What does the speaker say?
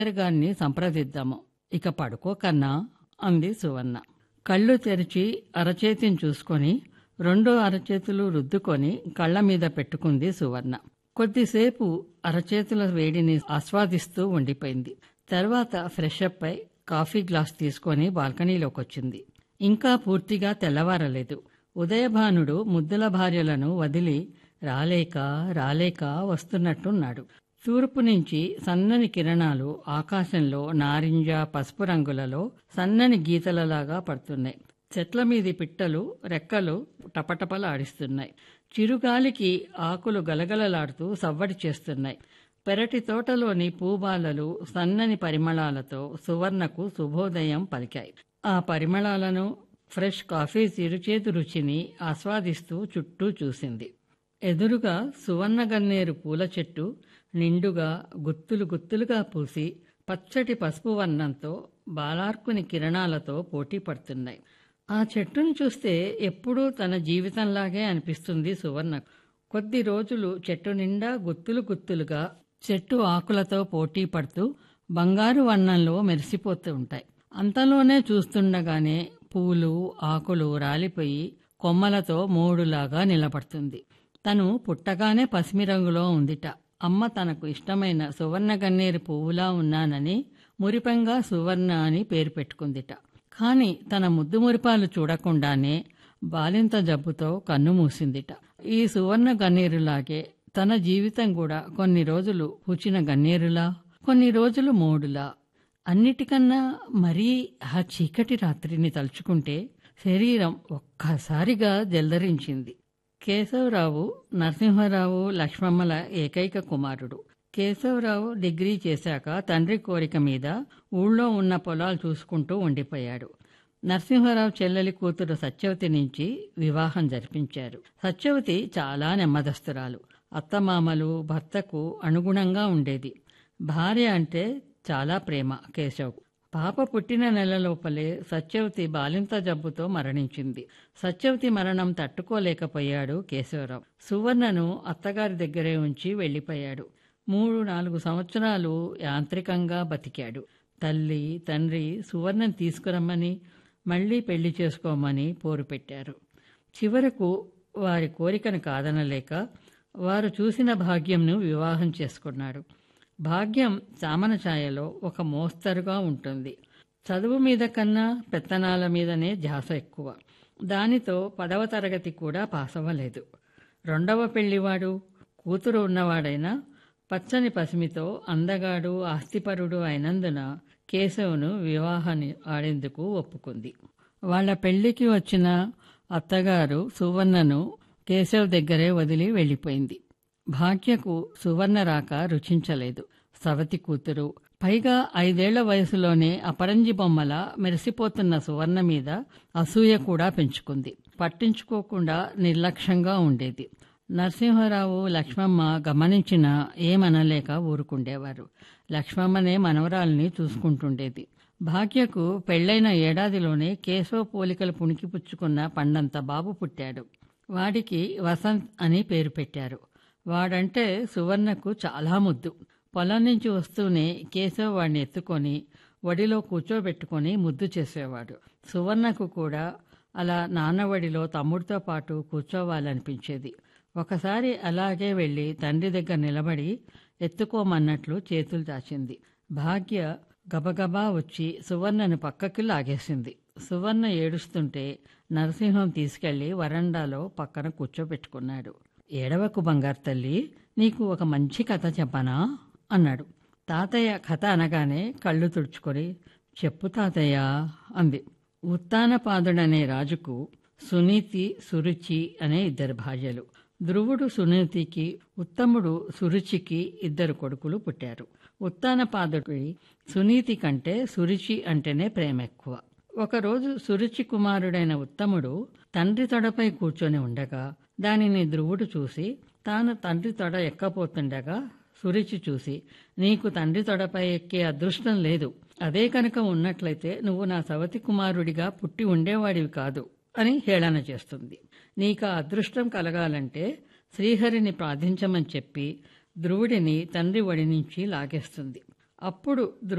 గారిని సంప్రదిద్దాము ఇక పడుకో కన్నా అంది సువర్ణ కళ్ళు తెరిచి అరచేతిని చూసుకొని రెండో అరచేతులు రుద్దుకొని కళ్ళ మీద పెట్టుకుంది సువర్ణ కొద్దిసేపు అరచేతుల వేడిని ఆస్వాదిస్తూ ఉండిపోయింది తర్వాత ఫ్రెష్ అప్ అయి కాఫీ గ్లాస్ తీసుకొని బాల్కనీలోకి వచ్చింది ఇంకా పూర్తిగా తెల్లవారలేదు ఉదయభానుడు ముద్దుల భార్యలను వదిలి రాలేక రాలేక వస్తున్నట్టున్నాడు తూర్పు నుంచి సన్నని కిరణాలు ఆకాశంలో నారింజ పసుపు రంగులలో సన్నని గీతలలాగా పడుతున్నాయి చెట్ల మీది పిట్టలు రెక్కలు టపటపలాడిస్తున్నాయి చిరుగాలికి ఆకులు గలగలలాడుతూ సవ్వడి చేస్తున్నాయి పెరటి తోటలోని పూబాలలు సన్నని పరిమళాలతో సువర్ణకు శుభోదయం పలికాయి ఆ పరిమళాలను ఫ్రెష్ కాఫీ చిరుచేతు రుచిని ఆస్వాదిస్తూ చుట్టూ చూసింది ఎదురుగా సువర్ణగన్నేరు పూల చెట్టు నిండుగా గుత్తులు గుత్తులుగా పూసి పచ్చటి పసుపు వర్ణంతో బాలార్కుని కిరణాలతో పోటీ పడుతున్నాయి ఆ చెట్టును చూస్తే ఎప్పుడూ తన జీవితంలాగే అనిపిస్తుంది సువర్ణ కొద్ది రోజులు చెట్టు నిండా గుత్తులు గుత్తులుగా చెట్టు ఆకులతో పోటీ పడుతూ బంగారు వర్ణంలో మెరిసిపోతూ ఉంటాయి అంతలోనే చూస్తుండగానే పూలు ఆకులు రాలిపోయి కొమ్మలతో మూడులాగా నిలబడుతుంది తను పుట్టగానే పసిమి రంగులో ఉందిట అమ్మ తనకు ఇష్టమైన సువర్ణ గన్నేరు పువ్వులా ఉన్నానని మురిపంగా సువర్ణ అని పేరు పెట్టుకుందిట కాని తన ముద్దు మురిపాలు చూడకుండానే బాలింత జబ్బుతో కన్ను మూసిందిట ఈ సువర్ణ గన్నేరులాగే తన జీవితం కూడా కొన్ని రోజులు పూచిన గన్నేరులా కొన్ని రోజులు మూడులా అన్నిటికన్నా మరీ ఆ చీకటి రాత్రిని తలుచుకుంటే శరీరం ఒక్కసారిగా జల్దరించింది కేశవరావు నరసింహారావు లక్ష్మమ్మల ఏకైక కుమారుడు కేశవరావు డిగ్రీ చేశాక తండ్రి కోరిక మీద ఊళ్ళో ఉన్న పొలాలు చూసుకుంటూ ఉండిపోయాడు నరసింహారావు చెల్లెలి కూతురు సత్యవతి నుంచి వివాహం జరిపించారు సత్యవతి చాలా నెమ్మదస్తురాలు అత్తమామలు భర్తకు అనుగుణంగా ఉండేది భార్య అంటే చాలా ప్రేమ కేశవ్ పాప పుట్టిన నెల లోపలే సత్యవతి బాలింత జబ్బుతో మరణించింది సత్యవతి మరణం తట్టుకోలేకపోయాడు కేశవరావు సువర్ణను అత్తగారి దగ్గరే ఉంచి వెళ్లిపోయాడు మూడు నాలుగు సంవత్సరాలు యాంత్రికంగా బతికాడు తల్లి తండ్రి సువర్ణను తీసుకురమ్మని మళ్లీ పెళ్లి చేసుకోమని పోరు పెట్టారు చివరకు వారి కోరికను కాదనలేక వారు చూసిన భాగ్యంను వివాహం చేసుకున్నాడు భాగ్యం చామన ఛాయలో ఒక మోస్తరుగా ఉంటుంది చదువు మీద కన్నా పెత్తనాల మీదనే ధ్యాస ఎక్కువ దానితో పదవ తరగతి కూడా పాస్ అవ్వలేదు రెండవ పెళ్లివాడు కూతురు ఉన్నవాడైనా పచ్చని పసిమితో అందగాడు ఆస్తిపరుడు అయినందున కేశవును వివాహాన్ని ఆడేందుకు ఒప్పుకుంది వాళ్ళ పెళ్లికి వచ్చిన అత్తగారు సువర్ణను కేశవ్ దగ్గరే వదిలి వెళ్లిపోయింది భాగ్యకు సువర్ణ రాక రుచించలేదు సవతి కూతురు పైగా ఐదేళ్ల వయసులోనే అపరంజి బొమ్మల మెరిసిపోతున్న సువర్ణ మీద అసూయ కూడా పెంచుకుంది పట్టించుకోకుండా నిర్లక్ష్యంగా ఉండేది నరసింహారావు లక్ష్మమ్మ గమనించిన ఏమనలేక ఊరుకుండేవారు లక్ష్మమ్మనే మనవరాల్ని చూసుకుంటుండేది భాగ్యకు పెళ్లైన ఏడాదిలోనే కేశవ పోలికలు పుణికిపుచ్చుకున్న పండంత బాబు పుట్టాడు వాడికి వసంత్ అని పేరు పెట్టారు వాడంటే సువర్ణకు చాలా ముద్దు పొలం నుంచి వస్తూనే కేశవ్ వాడిని ఎత్తుకొని వడిలో కూర్చోబెట్టుకొని ముద్దు చేసేవాడు సువర్ణకు కూడా అలా నాన్నవడిలో తమ్ముడితో పాటు కూర్చోవాలనిపించేది ఒకసారి అలాగే వెళ్లి తండ్రి దగ్గర నిలబడి ఎత్తుకోమన్నట్లు చేతులు దాచింది భాగ్య గబగబా వచ్చి సువర్ణను పక్కకి లాగేసింది సువర్ణ ఏడుస్తుంటే నరసింహం తీసుకెళ్లి వరండాలో పక్కన కూర్చోబెట్టుకున్నాడు ఏడవకు బంగారు తల్లి నీకు ఒక మంచి కథ చెప్పనా అన్నాడు తాతయ్య కథ అనగానే కళ్ళు తుడుచుకొని చెప్పు తాతయ్య అంది ఉత్తానపాదుడనే రాజుకు సునీతి సురుచి అనే ఇద్దరు భార్యలు ధ్రువుడు సునీతికి ఉత్తముడు సురుచికి ఇద్దరు కొడుకులు పుట్టారు ఉత్తానపాదుడి సునీతి కంటే సురుచి అంటేనే ప్రేమ ఎక్కువ ఒకరోజు సురుచి కుమారుడైన ఉత్తముడు తండ్రి తొడపై కూర్చొని ఉండగా దానిని ధ్రువుడు చూసి తాను తండ్రి తొడ ఎక్కపోతుండగా సురుచి చూసి నీకు తండ్రి తొడపై ఎక్కే అదృష్టం లేదు అదే కనుక ఉన్నట్లయితే నువ్వు నా సవతి కుమారుడిగా పుట్టి ఉండేవాడివి కాదు అని హేళన చేస్తుంది నీకు ఆ అదృష్టం కలగాలంటే శ్రీహరిని ప్రార్థించమని చెప్పి ధ్రువుడిని తండ్రి వడి నుంచి లాగేస్తుంది అప్పుడు